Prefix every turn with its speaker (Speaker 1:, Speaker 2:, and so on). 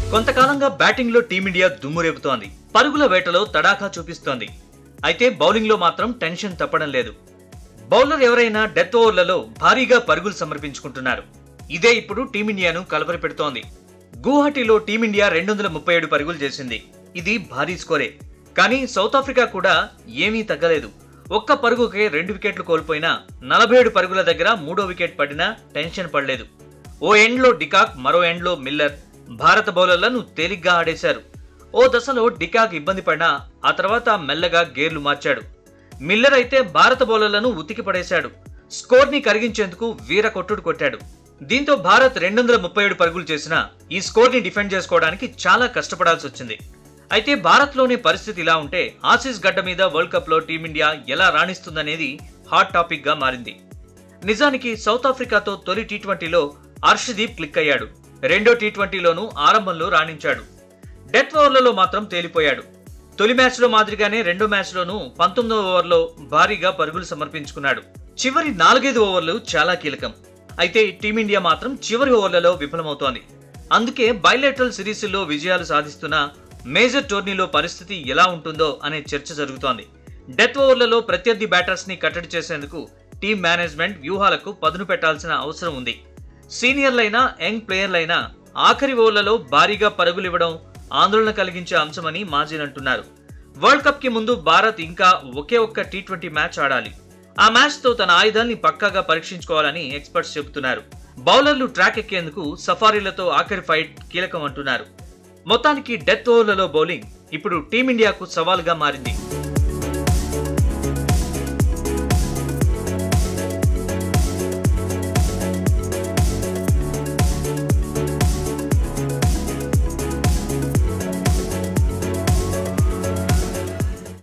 Speaker 1: కొంతకాలంగా బ్యాటింగ్ లో టీమిండియా దుమ్ము రేపుతోంది పరుగుల వేటలో తడాఖా చూపిస్తోంది అయితే బౌలింగ్ లో మాత్రం టెన్షన్ తప్పడం లేదు బౌలర్ ఎవరైనా డెత్ ఓవర్లలో భారీగా పరుగులు సమర్పించుకుంటున్నారు ఇదే ఇప్పుడు టీమిండియాను కలవరి పెడుతోంది గువాహటిలో టీమిండియా రెండు వందల ముప్పై ఏడు పరుగులు చేసింది ఇది భారీ స్కోరే కానీ సౌత్ ఆఫ్రికా కూడా ఏమీ తగ్గలేదు ఒక్క పరుగుకే రెండు వికెట్లు కోల్పోయినా నలభై ఏడు పరుగుల దగ్గర మూడో వికెట్ పడినా టెన్షన్ పడలేదు ఓ ఎండ్లో డికాక్ మరో ఎండ్లో మిల్లర్ భారత బౌలర్లను తేలిగ్గా ఆడేశారు ఓ దశలో డికాక్ ఇబ్బంది పడినా ఆ తర్వాత మెల్లగా గేర్లు మార్చాడు మిల్లర్ అయితే భారత బౌలర్లను ఉతికి పడేశాడు స్కోర్ ని కరిగించేందుకు వీర కొట్టుడు కొట్టాడు దీంతో భారత్ రెండు వందల ముప్పై ఏడు పరుగులు చేసినా ఈ స్కోర్ ని డిఫెండ్ చేసుకోవడానికి చాలా కష్టపడాల్సి వచ్చింది అయితే భారత్ లోని పరిస్థితి ఇలా ఉంటే ఆసీస్ గడ్డ మీద వరల్డ్ కప్ లో టీమిండియా ఎలా రాణిస్తుందనేది హాట్ టాపిక్ గా మారింది నిజానికి సౌత్ ఆఫ్రికాతో తొలి టీ ట్వంటీలో హర్షదీప్ క్లిక్ అయ్యాడు రెండో టీ ట్వంటీలోనూ ఆరంభంలో రాణించాడు డెత్ ఓవర్లలో మాత్రం తేలిపోయాడు తొలి మ్యాచ్లో మాదిరిగానే రెండో మ్యాచ్లోనూ పంతొమ్మిదవ ఓవర్లో భారీగా పరుగులు సమర్పించుకున్నాడు చివరి నాలుగైదు ఓవర్లు చాలా కీలకం అయితే టీమిండియా మాత్రం చివరి ఓవర్లలో విఫలమవుతోంది అందుకే బైలేటరల్ సిరీస్లో విజయాలు సాధిస్తున్న మేజర్ టోర్నీలో పరిస్థితి ఎలా ఉంటుందో అనే చర్చ జరుగుతోంది డెత్ ఓవర్లలో ప్రత్యర్థి బ్యాటర్స్ ని కట్టడి చేసేందుకు టీం మేనేజ్మెంట్ వ్యూహాలకు పదును పెట్టాల్సిన అవసరం ఉంది సీనియర్లైనా యంగ్ ప్లేయర్లైనా ఆఖరి ఓవర్లలో భారీగా పరుగులివ్వడం ఆందోళన కలిగించే అంశమని మాజిన్ అంటున్నారు వరల్డ్ కప్ కి ముందు భారత్ ఇంకా ఒకే ఒక్క టీ ట్వంటీ మ్యాచ్ ఆడాలి ఆ మ్యాచ్ తో తన ఆయుధాన్ని పక్కాగా పరీక్షించుకోవాలని ఎక్స్పర్ట్స్ చెబుతున్నారు బౌలర్లు ట్రాక్ ఎక్కేందుకు సఫారీలతో ఆఖరి ఫైట్ కీలకం అంటున్నారు మొత్తానికి డెత్ ఓవర్లలో బౌలింగ్ ఇప్పుడు టీమిండియాకు సవాల్గా మారింది